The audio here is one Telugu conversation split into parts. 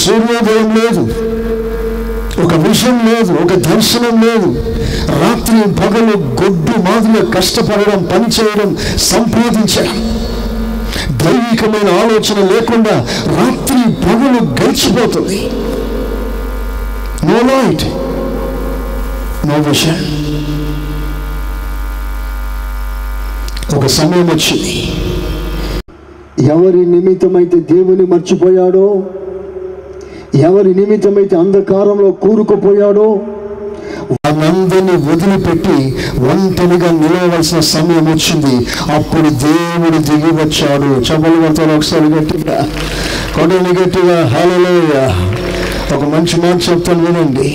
సూర్యోదయం లేదు ఒక విషయం లేదు ఒక దర్శనం లేదు రాత్రి పగలు గొడ్డు మాదిరిగా కష్టపడడం పనిచేయడం సంపాదించడం దైవికమైన ఆలోచన లేకుండా రాత్రి పగలు గడిచిపోతుంది నో లైట్ నో విషన్ ఒక సమయం వచ్చింది ఎవరి నిమిత్తమైతే దేవుని మర్చిపోయాడో ఎవరి నిమిత్తమైతే అంధకారంలో కూరుకుపోయాడో వాళ్ళందరినీ వదిలిపెట్టి ఒంటరిగా నిలవలసిన సమయం వచ్చింది అప్పుడు దేవుడు దిగి వచ్చాడు చెప్పలు కొడతారు ఒకసారి గట్టిగా కొడని గట్టిగా హాలలోయ ఒక మంచి మాట చెప్తాను వినండి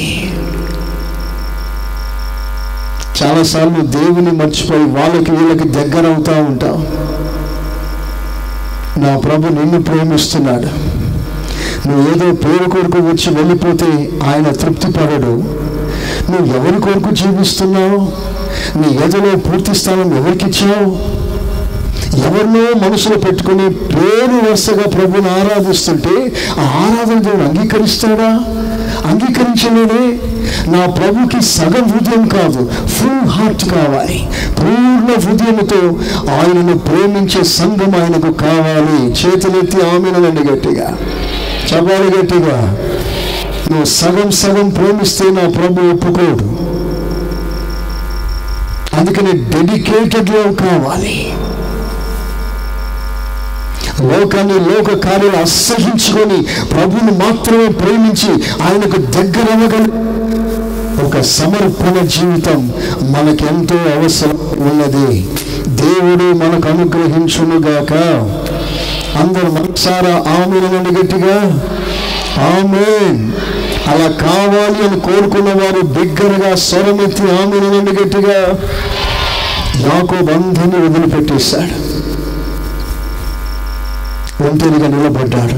చాలాసార్లు దేవుని మర్చిపోయి వాళ్ళకి వీళ్ళకి దగ్గర అవుతా ఉంటాం నా ప్రభు నిన్ను ప్రేమిస్తున్నాడు నువ్వు ఏదో పేరు కొరకు వచ్చి వెళ్ళిపోతే ఆయన తృప్తి పడడు నువ్వు ఎవరి కొరకు జీవిస్తున్నావు నీ ఎదలో పూర్తి స్థానం ఎవరికి ఇచ్చావు ఎవరినో మనసులో పెట్టుకుని పేరు వరుసగా ప్రభుని ఆరాధిస్తుంటే ఆ ఆరాధన దేవుడు అంగీకరిస్తాడా అంగీకరించలేడే నా ప్రభుకి సగం హృదయం కాదు ఫుల్ హార్ట్ కావాలి పూర్ణ హృదయముతో ఆయనను ప్రేమించే సంఘం ఆయనకు కావాలి చేతులెత్తి ఆమెనండి గట్టిగా చెప్పాలి గట్టిగా నువ్వు సగం సగం ప్రేమిస్తే నా ప్రభు ఒప్పుకోడు అందుకని డెడికేటెడ్ లవ్ కావాలి లోకాన్ని లోక కార్యాలు అసహించుకొని ప్రభుని మాత్రమే ప్రేమించి ఆయనకు దగ్గర అవ్వగల ఒక సమర్పణ జీవితం మనకెంతో అవసరం ఉన్నది దేవుడు మనకు అనుగ్రహించునుగాక అందరు మనసారా ఆమెను గట్టిగా ఆమెన్ అలా కావాలి అని కోరుకున్న వారు బిగ్గరగా స్వరమెత్తి ఆమెను గట్టిగా యాకోబు అందరినీ వదిలిపెట్టేశాడు ఒంటరిగా నిలబడ్డాడు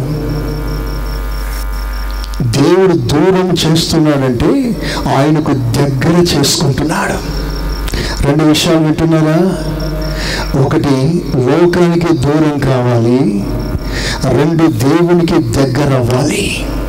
దేవుడు దూరం చేస్తున్నాడంటే ఆయనకు దగ్గర చేసుకుంటున్నాడు రెండు విషయాలు వింటున్నారా ఒకటి లోకానికి దూరం కావాలి రెండు దేవునికి దగ్గర అవ్వాలి